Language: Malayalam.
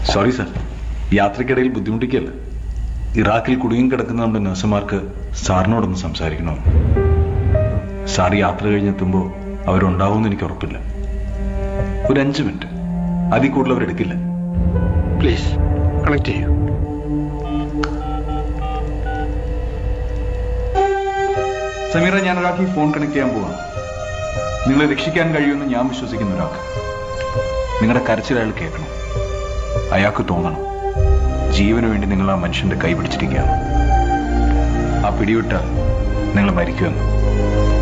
സോറി സർ യാത്രക്കിടയിൽ ബുദ്ധിമുട്ടിക്കല്ല ഇറാഖിൽ കുടുങ്ങി കിടക്കുന്ന നമ്മുടെ നഴ്സുമാർക്ക് സാറിനോടൊന്ന് സംസാരിക്കണം സാർ യാത്ര കഴിഞ്ഞെത്തുമ്പോൾ അവരുണ്ടാവുമെന്ന് എനിക്ക് ഉറപ്പില്ല ഒരു അഞ്ച് മിനിറ്റ് അതിൽ കൂടുതൽ അവരെടുക്കില്ല പ്ലീസ് കണക്ട് ചെയ്യൂ സമീറ ഞാൻ ഒരാൾക്ക് ഈ ഫോൺ കണക്ട് ചെയ്യാൻ പോവാണ് നിങ്ങളെ രക്ഷിക്കാൻ കഴിയുമെന്ന് ഞാൻ വിശ്വസിക്കുന്ന ഒരാൾക്ക് നിങ്ങളുടെ കരച്ചിൽ അയാൾ കേൾക്കണം അയാൾക്ക് തോന്നണം ജീവന് വേണ്ടി നിങ്ങൾ ആ മനുഷ്യന്റെ കൈ പിടിച്ചിരിക്കുകയാണ് ആ പിടിവിട്ടാൽ നിങ്ങൾ മരിക്കുമെന്ന്